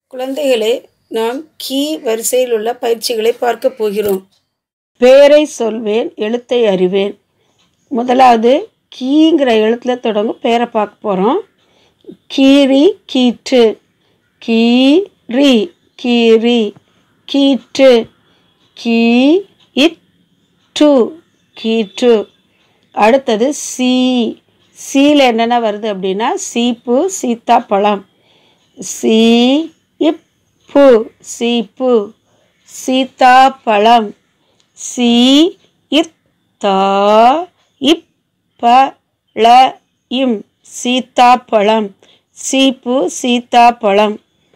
குழந்தைகளே நாம் கீ வரிசையில் உள்ள பயிற்சிகளை பார்க்க போகிறோம் பெயரை சொல்வேன் எழுத்தை அறிவேன் முதலாவது கீங்கிற எழுத்தில் தொடங்கும் பெயரை பார்க்க போகிறோம் கீரி கீற்று கீரி கீரி கீற்று கீ இட் டு கீற்று அடுத்தது சி சீல என்னென்ன வருது அப்படின்னா சீப்பு சீத்தாப்பழம் சி இப்பு சீப்பு சீத்தாப்பழம் சி இத்தா இப்ப ள இம் சீத்தாப்பழம் சீப்பு சீத்தாப்பழம்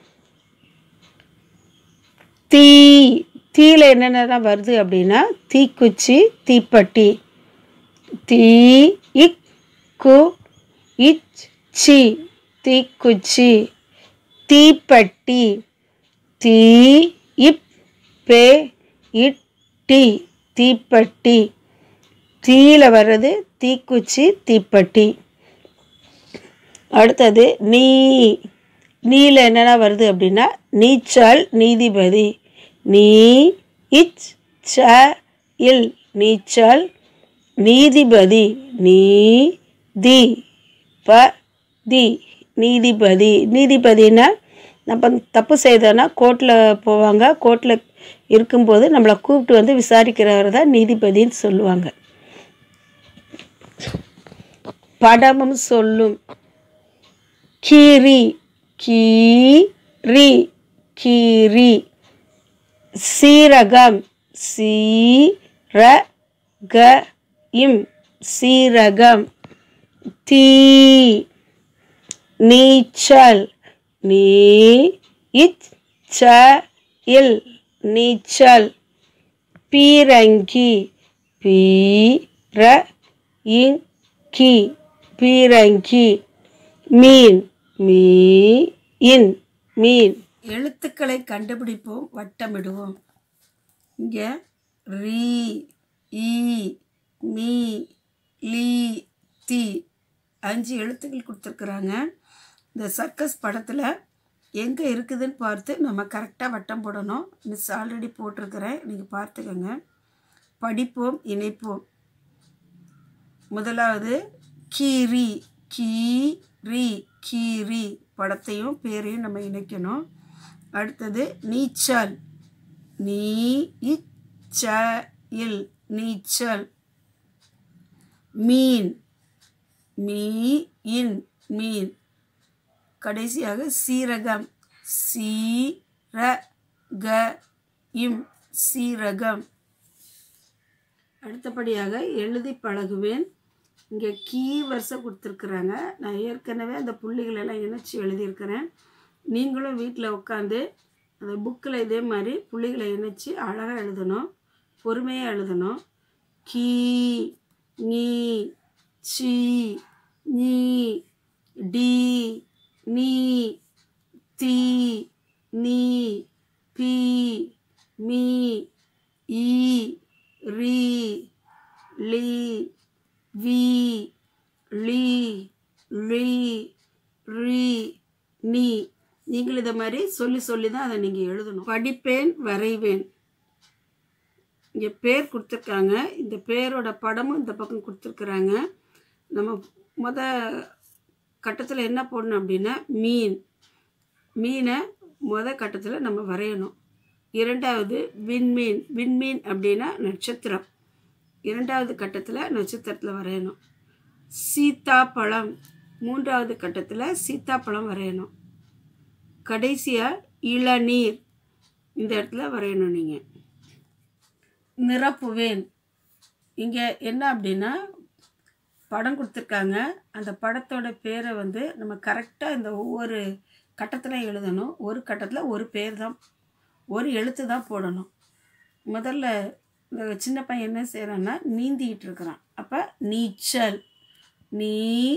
தீ தீயில் என்னென்னலாம் வருது அப்படின்னா தீக்குச்சி தீப்பட்டி தீ இக் கு இச் சி தீக்குச்சி தீப்பட்டி தீ இப் பே இட்டி தீப்பட்டி தீயில் வர்றது தீக்குச்சி தீப்பட்டி அடுத்தது நீ நீல என்னென்ன வருது அப்படின்னா நீச்சல் நீதிபதி நீ இச் ச இல் நீச்சல் நீதிபதி நீ தி ப தி நீதிபதி நீதிபதினா நம்ம தப்பு செய்தோன்னா கோர்ட்டில் போவாங்க கோர்ட்டில் இருக்கும்போது நம்மளை கூப்பிட்டு வந்து விசாரிக்கிறவர் தான் நீதிபதின்னு சொல்லுவாங்க படமும் சொல்லும் கீரி கீரி கீரி சீரகம் சீர க இம் சீரகம் தீ நீச்சல் நீ இச் ச இல் நீச்சல் பீரங்கி பீர இங்கி பீரங்கி மீன் மீ இன் மீன் எழுத்துக்களை கண்டுபிடிப்போம் வட்டமிடுவோம் இங்கே ரீ ஈ மீ லீ தி அஞ்சு எழுத்துக்கள் கொடுத்துருக்குறாங்க இந்த சர்க்கஸ் படத்தில் எங்கே இருக்குதுன்னு பார்த்து நம்ம கரெக்டாக வட்டம் போடணும் மிஸ் ஆல்ரெடி போட்டிருக்கிறேன் நீங்கள் பார்த்துக்கோங்க படிப்போம் இணைப்போம் முதலாவது கீரி கீரி கீரி படத்தையும் பேரையும் நம்ம இணைக்கணும் அடுத்தது நீச்சல் நீ இச்ச இல் நீச்சல் மீன் மீ இன் மீன் கடைசியாக சீரகம் சீர க இம் சீரகம் அடுத்தபடியாக எழுதி பழகுவேன் இங்கே கீ வருஷம் கொடுத்துருக்குறாங்க நான் ஏற்கனவே அந்த புள்ளிகளெல்லாம் இணைச்சி எழுதியிருக்கிறேன் நீங்களும் வீட்டில் உட்காந்து அந்த புக்கில் இதே மாதிரி புள்ளிகளை இணைச்சி அழகாக எழுதணும் பொறுமையாக எழுதணும் கீ நீ சி நீ டி நீ தி நீ பி மீ ஈ ரி லி வி லி லி ரி நீ நீங்கள் இதை மாதிரி சொல்லி சொல்லி தான் அதை நீங்கள் எழுதணும் படிப்பேன் வரைவேன் இங்கே பேர் கொடுத்துருக்காங்க இந்த பேரோட படமும் இந்த பக்கம் கொடுத்துருக்குறாங்க நம்ம முத கட்டத்தில் என்ன போடணும் அப்படின்னா மீன் மீனை முத கட்டத்தில் நம்ம வரையணும் இரண்டாவது விண்மீன் விண்மீன் அப்படின்னா நட்சத்திரம் இரண்டாவது கட்டத்தில் நட்சத்திரத்தில் வரையணும் சீத்தாப்பழம் மூன்றாவது கட்டத்தில் சீத்தாப்பழம் வரையணும் கடைசியாக இளநீர் இந்த இடத்துல வரையணும் நீங்கள் நிரப்புவேன் இங்கே என்ன அப்படின்னா படம் கொடுத்துருக்காங்க அந்த படத்தோட பேரை வந்து நம்ம கரெக்டாக இந்த ஒவ்வொரு கட்டத்தில் எழுதணும் ஒரு கட்டத்தில் ஒரு பேர் தான் ஒரு எழுத்து தான் போடணும் முதல்ல இந்த சின்ன பையன் என்ன செய்கிறான்னா நீந்திக்கிட்டு இருக்கிறான் அப்போ நீச்சல் நீ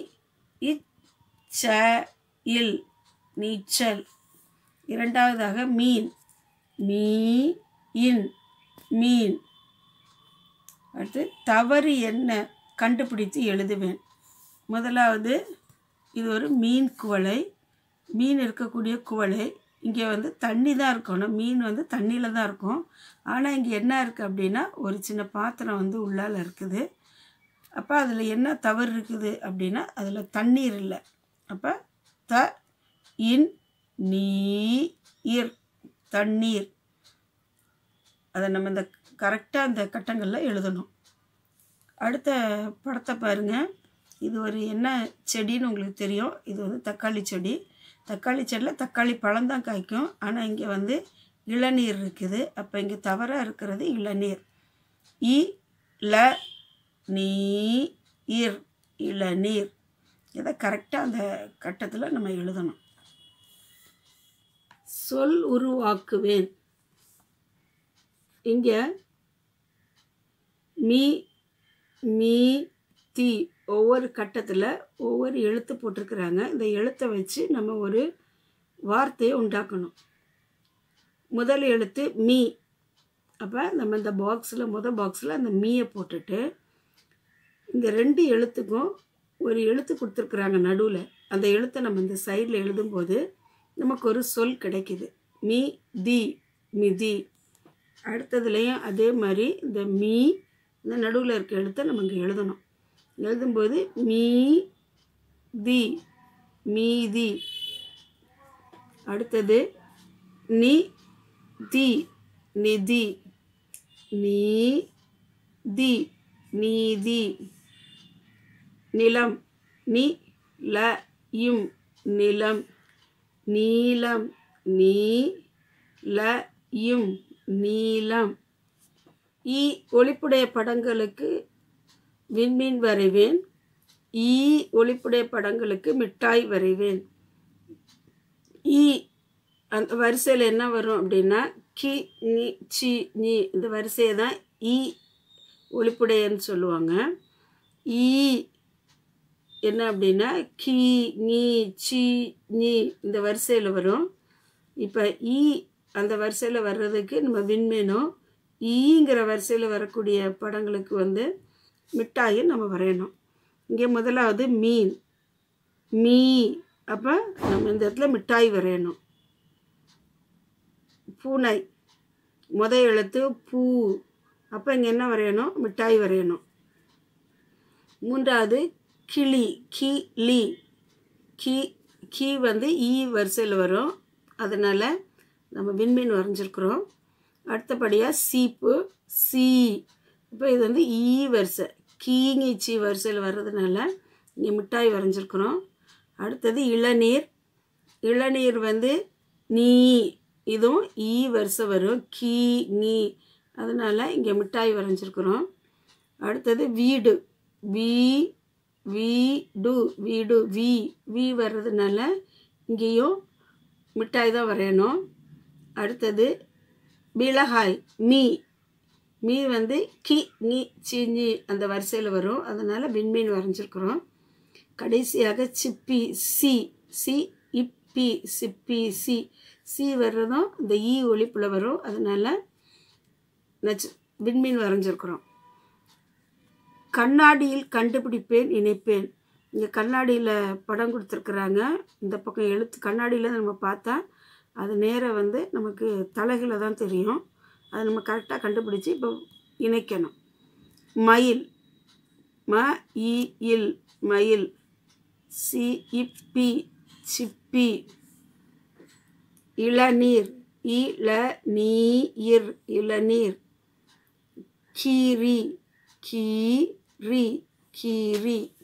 இச்ச இல் நீச்சல் இரண்டாவதாக மீன் மீ இன் மீன் அடுத்து தவறு என்ன கண்டுபிடித்து எழுதுவேன் முதலாவது இது ஒரு மீன் குவளை மீன் இருக்கக்கூடிய குவளை இங்கே வந்து தண்ணி தான் இருக்கணும் மீன் வந்து தண்ணியில் தான் இருக்கும் ஆனால் இங்கே என்ன இருக்குது அப்படின்னா ஒரு சின்ன பாத்திரம் வந்து உள்ளால் இருக்குது அப்போ அதில் என்ன தவறு இருக்குது அப்படின்னா அதில் தண்ணீர் இல்லை அப்போ த இன் நீர் தண்ணீர் அதை நம்ம இந்த கரெக்டாக இந்த கட்டங்களில் எழுதணும் அடுத்த படத்தை பாருங்கள் இது ஒரு என்ன செடின்னு உங்களுக்கு தெரியும் இது வந்து தக்காளி செடி தக்காளி செடியில் தக்காளி பழம் தான் காய்க்கும் ஆனால் இங்கே வந்து இளநீர் இருக்குது அப்போ இங்கே தவறாக இருக்கிறது இளநீர் இ ல நீர் இளநீர் இதை கரெக்டாக அந்த கட்டத்தில் நம்ம எழுதணும் சொல் உருவாக்குவேன் இங்கே மீ மீ தி ஒவ்வொரு கட்டத்தில் ஒவ்வொரு எழுத்து போட்டிருக்கிறாங்க இந்த எழுத்தை வச்சு நம்ம ஒரு வார்த்தையை உண்டாக்கணும் முதல் எழுத்து மீ அப்போ நம்ம இந்த பாக்ஸில் முதல் பாக்ஸில் அந்த மீயை போட்டுட்டு இந்த ரெண்டு எழுத்துக்கும் ஒரு எழுத்து கொடுத்துருக்குறாங்க நடுவில் அந்த எழுத்தை நம்ம இந்த சைடில் எழுதும்போது நமக்கு ஒரு சொல் கிடைக்குது மீ தி மிதி அடுத்ததுலேயும் அதே மாதிரி இந்த மீ இந்த நடுவில் இருக்க எழுத்தை நம்ம இங்கே எழுதணும் எழுதும்போது மீ தி மீதி அடுத்தது நி தி நிதி நீ தி நீதி நிலம் நி ல இம் நிலம் நீலம் நீ ல இம் நீலம் ஈ ஒளிப்புடைய படங்களுக்கு விண்மீன் வரைவேன் ஈ ஒளிப்புடைய படங்களுக்கு மிட்டாய் வரைவேன் ஈ அந்த வரிசையில் என்ன வரும் அப்படின்னா கி நி சி நீ இந்த வரிசையை தான் ஈ ஒளிப்புடையன்னு சொல்லுவாங்க ஈ என்ன அப்படின்னா கி நீ சி நீ இந்த வரிசையில் வரும் இப்போ ஈ அந்த வரிசையில் வர்றதுக்கு நம்ம விண்மீனும் ஈங்கிற வரிசையில் வரக்கூடிய படங்களுக்கு வந்து மிட்டாயை நம்ம வரையணும் இங்கே முதலாவது மீன் மீ அப்போ நம்ம இந்த இடத்துல மிட்டாய் வரையணும் பூனை முத எழுத்து பூ அப்போ இங்கே என்ன வரையணும் மிட்டாய் வரையணும் மூன்றாவது கிளி கி லி கி கி வந்து ஈ வரிசையில் வரும் அதனால் நம்ம விண்மீன் வரைஞ்சிருக்கிறோம் அடுத்தபடியாக சீப்பு சி இப்போ இது வந்து ஈ வரிசை கீங்கி சி வரிசையில் வர்றதுனால இங்கே மிட்டாய் வரைஞ்சிருக்கிறோம் அடுத்தது இளநீர் இளநீர் வந்து நீ இதுவும் ஈ வரிசை வரும் கீ நீ அதனால் இங்கே மிட்டாய் வரைஞ்சிருக்கிறோம் அடுத்தது வீடு வீ வீடு வீடு வி வி வர்றதுனால இங்கேயும் மிட்டாய் தான் வரையணும் அடுத்தது மிளகாய் மீ மீ வந்து கி நீ சீனி அந்த வரிசையில் வரும் அதனால் விண்மீன் வரைஞ்சிருக்கிறோம் கடைசியாக சிப்பி சி சி இப்பி சிப்பி சி சி வர்றதும் இந்த ஈ ஒளிப்பில் வரும் அதனால் நச்சு விண்மீன் வரைஞ்சிருக்கிறோம் கண்ணாடியில் கண்டுபிடிப்பேன் நினைப்பேன் இங்கே கண்ணாடியில் படம் கொடுத்துருக்குறாங்க இந்த பக்கம் எழுத்து கண்ணாடியில் நம்ம பார்த்தா அது நேராக வந்து நமக்கு தலைகளை தான் தெரியும் அதை நம்ம கரெக்டாக கண்டுபிடிச்சி இப்போ இணைக்கணும் மயில் ம இ இல் மயில் சி இப்பி சிப்பி இளநீர் இள நீர் இளநீர் கீரி கீரி கீரி